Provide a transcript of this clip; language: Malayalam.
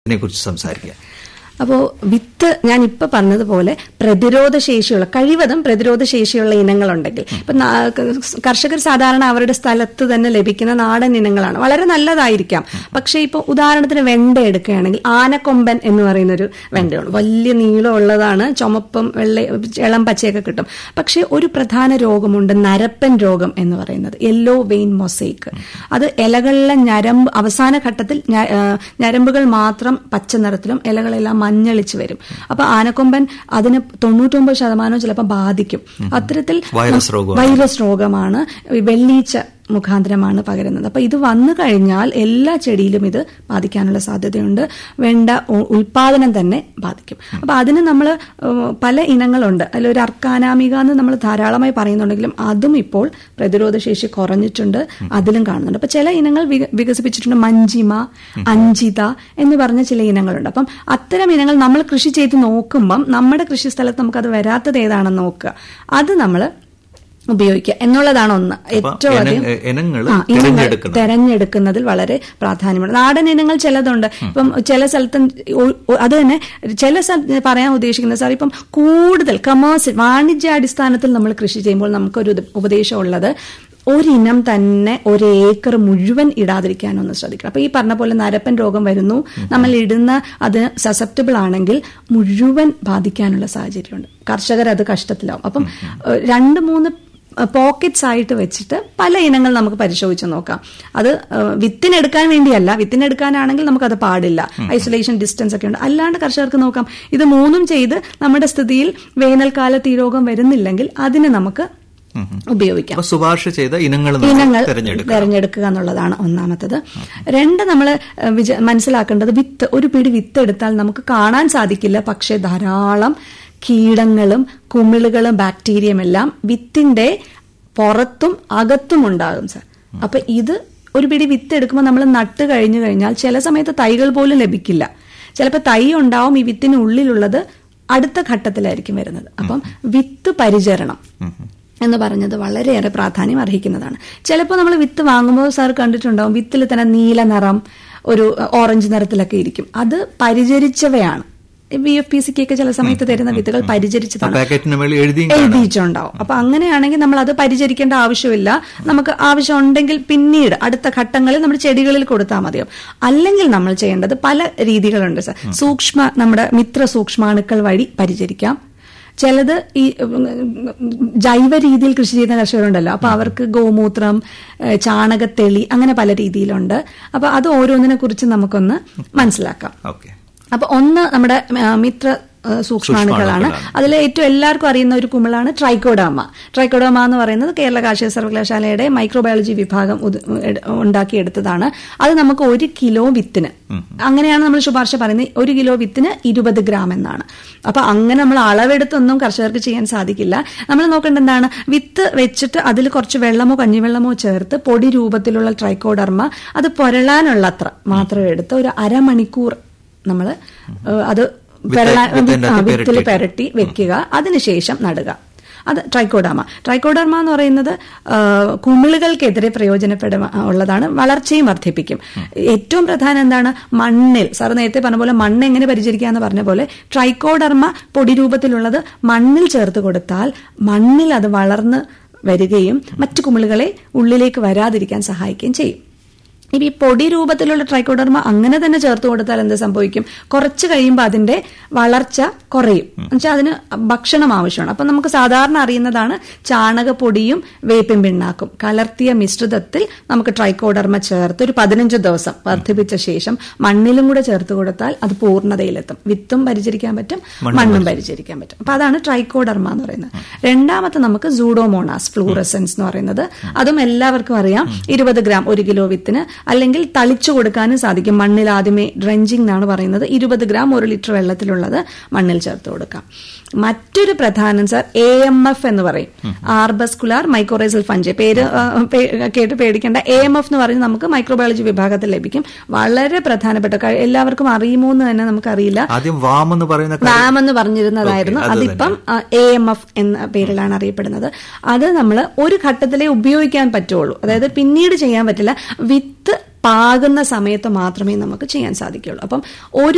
കുറിച്ച് സംസാരിക്കുക അപ്പോൾ വിത്ത് ഞാൻ ഇപ്പൊ പറഞ്ഞതുപോലെ പ്രതിരോധ ശേഷിയുള്ള കഴിവതും പ്രതിരോധ ശേഷിയുള്ള ഇനങ്ങളുണ്ടെങ്കിൽ ഇപ്പൊ നാ- കർഷകർ സാധാരണ അവരുടെ സ്ഥലത്ത് തന്നെ ലഭിക്കുന്ന നാടൻ ഇനങ്ങളാണ് വളരെ നല്ലതായിരിക്കാം പക്ഷെ ഇപ്പൊ ഉദാഹരണത്തിന് വെണ്ട എടുക്കുകയാണെങ്കിൽ ആനക്കൊമ്പൻ എന്ന് പറയുന്ന ഒരു വെണ്ടയാണ് വലിയ നീളമുള്ളതാണ് ചുമപ്പും വെള്ള ഇളം പച്ചയൊക്കെ കിട്ടും പക്ഷെ ഒരു പ്രധാന രോഗമുണ്ട് നരപ്പൻ രോഗം എന്ന് പറയുന്നത് യെല്ലോ വെയിൻ മൊസൈക്ക് അത് ഇലകളിലെ ഞരമ്പ് അവസാന ഘട്ടത്തിൽ ഞ- ആ, ഞരമ്പുകൾ മാത്രം പച്ച നിറത്തിലും ഇലകളെല്ലാം മഞ്ഞളിച്ച് വരും അപ്പൊ ആനക്കൊമ്പൻ അതിന് തൊണ്ണൂറ്റൊമ്പത് ശതമാനവും ചിലപ്പോൾ ബാധിക്കും അത്തരത്തിൽ വൈറസ് രോഗമാണ്. വൈറസ് രോഗമാണ് ഈ വെള്ളീച്ച മുഖാന്തരമാണ് പകരുന്നത് അപ്പൊ ഇത് വന്നു കഴിഞ്ഞാൽ എല്ലാ ചെടിയിലും ഇത് ബാധിക്കാനുള്ള സാധ്യതയുണ്ട് വേണ്ട ഉ- ഉൽപാദനം തന്നെ ബാധിക്കും അപ്പൊ അതിന് നമ്മൾ പല ഇനങ്ങളുണ്ട് അതിലൊരു അർക്കാനാമിക എന്ന് നമ്മൾ ധാരാളമായി പറയുന്നുണ്ടെങ്കിലും അതും ഇപ്പോൾ പ്രതിരോധ ശേഷി കുറഞ്ഞിട്ടുണ്ട് അതിലും കാണുന്നുണ്ട് അപ്പൊ ചില ഇനങ്ങൾ വിക- വികസിപ്പിച്ചിട്ടുണ്ട് മഞ്ചിമ അഞ്ചിത എന്ന് പറഞ്ഞ ചില ഇനങ്ങളുണ്ട് അപ്പം അത്തരം ഇനങ്ങൾ നമ്മൾ കൃഷി ചെയ്ത് നോക്കുമ്പം നമ്മുടെ കൃഷി സ്ഥലത്ത് നമുക്കത് വരാത്തത് ഏതാണെന്ന് നോക്കുക അത് നമ്മൾ ഉപയോഗിക്കുക എന്നുള്ളതാണ് ഒന്ന് ഏറ്റവും ഇന- അധികം ഇനങ്ങള് ആ, ഇനങ്ങൾ തിരഞ്ഞെടുക്കുന്നത്. തെരഞ്ഞെടുക്കുന്നതിൽ വളരെ പ്രാധാന്യമാണ് നാടൻ ഇനങ്ങൾ ചിലതുണ്ട് ഇപ്പം ചില സ്ഥലത്ത് ഒ- ഒ- അത് തന്നെ ചില സ്ഥലത്ത് പറയാൻ ഉദ്ദേശിക്കുന്നത് സാർ ഇപ്പം കൂടുതൽ കമേഴ്സ്യൽ വാണിജ്യാടിസ്ഥാനത്തിൽ നമ്മൾ കൃഷി ചെയ്യുമ്പോൾ നമുക്കൊരു ഇത് ഉപദേശമുള്ളത് ഒരിനം തന്നെ ഒരു ഏക്കർ മുഴുവൻ ഇടാതിരിക്കാനൊന്ന് ശ്രദ്ധിക്കണം അപ്പൊ ഈ പറഞ്ഞ പോലെ നരപ്പൻ രോഗം വരുന്നു നമ്മൾ ഇടുന്ന അത് സസെപ്റ്റബിൾ ആണെങ്കിൽ മുഴുവൻ ബാധിക്കാനുള്ള സാഹചര്യമുണ്ട് കർഷകർ അത് കഷ്ടത്തിലാവും അപ്പം ഏഹ്, രണ്ട് മൂന്ന് പോക്കറ്റ്സ് ആയിട്ട് വെച്ചിട്ട് പല ഇനങ്ങൾ നമുക്ക് പരിശോധിച്ച് നോക്കാം അത് ഏഹ്, വിത്തിനെടുക്കാൻ വേണ്ടിയല്ല വിത്തിനെടുക്കാനാണെങ്കിൽ നമുക്കത് പാടില്ല ഐസൊലേഷൻ ഡിസ്റ്റൻസ് ഒക്കെ ഉണ്ട് അല്ലാണ്ട് കർഷകർക്ക് നോക്കാം ഇത് മൂന്നും ചെയ്ത് നമ്മുടെ സ്ഥിതിയിൽ വേനൽക്കാലത്ത് ഈ രോഗം വരുന്നില്ലെങ്കിൽ അതിന് നമുക്ക് ഉപയോഗിക്കാം അപ്പൊ ശുപാർശ ചെയ്ത ഇനങ്ങൾ ഇനങ്ങൾ തിരഞ്ഞെടുക്കുക തിരഞ്ഞെടുക്കുക എന്നുള്ളതാണ് ഒന്നാമത്തത് രണ്ട് നമ്മൾ മനസ്സിലാക്കേണ്ടത് വിത്ത് ഒരു പിടി വിത്ത് എടുത്താൽ നമുക്ക് കാണാൻ സാധിക്കില്ല പക്ഷേ ധാരാളം കീടങ്ങളും കുമിളുകളും ബാക്ടീരിയയും എല്ലാം വിത്തിന്റെ പുറത്തും അകത്തും ഉണ്ടാകും സാർ അപ്പൊ ഇത് ഒരു പിടി വിത്ത് എടുക്കുമ്പോൾ നമ്മൾ നട്ട് കഴിഞ്ഞു കഴിഞ്ഞാൽ ചില സമയത്ത് തൈകൾ പോലും ലഭിക്കില്ല ചിലപ്പോൾ തൈ ഉണ്ടാവും ഈ വിത്തിന് ഉള്ളിലുള്ളത് അടുത്ത ഘട്ടത്തിലായിരിക്കും വരുന്നത് അപ്പം വിത്ത് പരിചരണം എന്ന് പറഞ്ഞത് വളരെയേറെ പ്രാധാന്യം അർഹിക്കുന്നതാണ് ചിലപ്പോൾ നമ്മൾ വിത്ത് വാങ്ങുമ്പോൾ സാർ കണ്ടിട്ടുണ്ടാവും വിത്തിൽ തന്നെ നീല നിറം ഒരു ഓറഞ്ച് നിറത്തിലൊക്കെ ഇരിക്കും അത് പരിചരിച്ചവയാണ് ബി എഫ് പി സിക്കൊക്കെ ചില സമയത്ത് തരുന്ന വിത്തുകൾ പരിചരിച്ചതാണ് പാക്കറ്റിന് മേളിൽ എഴുതിയും കാണാം. എഴുതിയിട്ടുണ്ടാവും അപ്പൊ അങ്ങനെയാണെങ്കിൽ നമ്മൾ അത് പരിചരിക്കേണ്ട ആവശ്യമില്ല നമുക്ക് ആവശ്യമുണ്ടെങ്കിൽ പിന്നീട് അടുത്ത ഘട്ടങ്ങളിൽ നമ്മൾ ചെടികളിൽ കൊടുത്താൽ മതിയാവും അല്ലെങ്കിൽ നമ്മൾ ചെയ്യേണ്ടത് പല രീതികളുണ്ട് സർ സൂക്ഷ്മ നമ്മുടെ മിത്ര സൂക്ഷ്മാണുക്കൾ വഴി പരിചരിക്കാം ചിലത് ഈ ഉം, ജൈവ രീതിയിൽ കൃഷി ചെയ്യുന്ന കർഷകരുണ്ടല്ലോ അപ്പൊ അവർക്ക് ഗോമൂത്രം ഏഹ്, ചാണകത്തെളി അങ്ങനെ പല രീതിയിലുണ്ട് അപ്പൊ അത് ഓരോന്നിനെ കുറിച്ച് നമുക്കൊന്ന് മനസ്സിലാക്കാം ഓക്കെ അപ്പൊ ഒന്ന് നമ്മുടെ ആ, മിത്ര ആ, സൂക്ഷ്മാണുക്കളാണ് സൂക്ഷ്മാണുക്കളാണ്. അതിൽ ഏറ്റവും എല്ലാവർക്കും അറിയുന്ന ഒരു കുമിളാണ് ട്രൈക്കോഡാമ ട്രൈക്കോഡാമ എന്ന് പറയുന്നത് കേരള കാർഷിക സർവകലാശാലയുടെ മൈക്രോബയോളജി വിഭാഗം ഉത്- എട്- ഉണ്ടാക്കിയെടുത്തതാണ് അത് നമുക്ക് ഒരു കിലോ വിത്തിന് അങ്ങനെയാണ് നമ്മൾ ശുപാർശ പറയുന്നത് ഒരു കിലോ വിത്തിന് ഇരുപത് ഗ്രാം എന്നാണ് അപ്പൊ അങ്ങനെ നമ്മൾ അളവെടുത്തൊന്നും കർഷകർക്ക് ചെയ്യാൻ സാധിക്കില്ല നമ്മൾ നോക്കേണ്ട എന്താണ് വിത്ത് വെച്ചിട്ട് അതിൽ കുറച്ച് വെള്ളമോ കഞ്ഞിവെള്ളമോ ചേർത്ത് പൊടി രൂപത്തിലുള്ള ട്രൈക്കോഡർമ അത് പൊരളാനുള്ള അത്ര മാത്രം എടുത്ത് ഒരു അരമണിക്കൂർ നമ്മൾ അത് പെരളാൻ വിത്തിന്റെ ആ, അകത്ത് വിത്തിൽ പെരട്ടി. പെരട്ടി വെക്കുക അതിനുശേഷം നടുക അത് ട്രൈക്കോഡാമ ട്രൈക്കോഡർമ എന്ന് പറയുന്നത് ആ, കുമിളുകൾക്കെതിരെ പ്രയോജനപ്പെടുക ഉള്ളതാണ് വളർച്ചയും വർദ്ധിപ്പിക്കും ഏറ്റവും പ്രധാനം എന്താണ് മണ്ണിൽ സാർ നേരത്തെ പറഞ്ഞ പോലെ മണ്ണ് എങ്ങനെ പരിചരിക്കുക എന്ന് പറഞ്ഞ പോലെ ട്രൈക്കോഡർമ പൊടി രൂപത്തിലുള്ളത് മണ്ണിൽ ചേർത്ത് കൊടുത്താൽ മണ്ണിൽ അത് വളർന്ന് വരികയും മറ്റു കുമിളുകളെ ഉള്ളിലേക്ക് വരാതിരിക്കാൻ സഹായിക്കുകയും ചെയ്യും ഇനി ഈ പൊടി രൂപത്തിലുള്ള ട്രൈക്കോഡർമ അങ്ങനെ തന്നെ ചേർത്ത് കൊടുത്താൽ എന്ത് സംഭവിക്കും കുറച്ച് കഴിയുമ്പോൾ അതിന്റെ വളർച്ച കുറയും എന്നുവെച്ചാൽ അതിന് ഭക്ഷണം ആവശ്യമാണ് അപ്പം നമുക്ക് സാധാരണ അറിയുന്നതാണ് ചാണകപ്പൊടിയും വേപ്പിൻ പിണ്ണാക്കും കലർത്തിയ മിശ്രിതത്തിൽ നമുക്ക് ട്രൈക്കോഡർമ ചേർത്ത് ഒരു പതിനഞ്ച് ദിവസം വർദ്ധിപ്പിച്ച ശേഷം മണ്ണിലും കൂടെ ചേർത്ത് കൊടുത്താൽ അത് പൂർണ്ണതയിലെത്തും വിത്തും പരിചരിക്കാൻ പറ്റും മണ്ണും പരിചരിക്കാൻ പറ്റും അപ്പൊ അതാണ് ട്രൈക്കോഡർമ എന്ന് പറയുന്നത് രണ്ടാമത്തെ നമുക്ക് സൂഡോമോണാസ് ഫ്ലൂറസെൻസ് എന്ന് പറയുന്നത് അതും എല്ലാവർക്കും അറിയാം ഇരുപത് ഗ്രാം ഒരു കിലോ വിത്തിന് അല്ലെങ്കിൽ തളിച്ചു കൊടുക്കാനും സാധിക്കും മണ്ണിൽ ആദ്യമേ ഡ്രഞ്ചിങ് എന്നാണ് പറയുന്നത് ഇരുപത് ഗ്രാം ഒരു ലിറ്റർ വെള്ളത്തിലുള്ളത് മണ്ണിൽ ചേർത്ത് കൊടുക്കാം മറ്റൊരു പ്രധാനം സാർ എ എം എഫ് എന്ന് പറയും ആർബസ്കുലാർ മൈക്രോറൈസൽ ഫഞ്ച് പേര് ആ, പേ- കേട്ട് പേടിക്കേണ്ട എ എം എഫ് എന്ന് പറഞ്ഞ് നമുക്ക് മൈക്രോബയോളജി വിഭാഗത്തിൽ ലഭിക്കും വളരെ പ്രധാനപ്പെട്ട കാ- എല്ലാവർക്കും അറിയുമോ എന്ന് തന്നെ നമുക്കറിയില്ല ആദ്യം വാം എന്ന് പറയുന്ന കാര്യം- വാം എന്ന് പറഞ്ഞിരുന്നതായിരുന്നു Okay, അത് അതിപ്പം എ എം എഫ് എന്ന പേരിലാണ് അറിയപ്പെടുന്നത് അത് നമ്മൾ ഒരു ഘട്ടത്തിലേ ഉപയോഗിക്കാൻ പറ്റുള്ളൂ അതായത് പിന്നീട് ചെയ്യാൻ പറ്റില്ല വിത്ത് പാകുന്ന സമയത്ത് മാത്രമേ നമുക്ക് ചെയ്യാൻ സാധിക്കുള്ളൂ അപ്പം ഒരു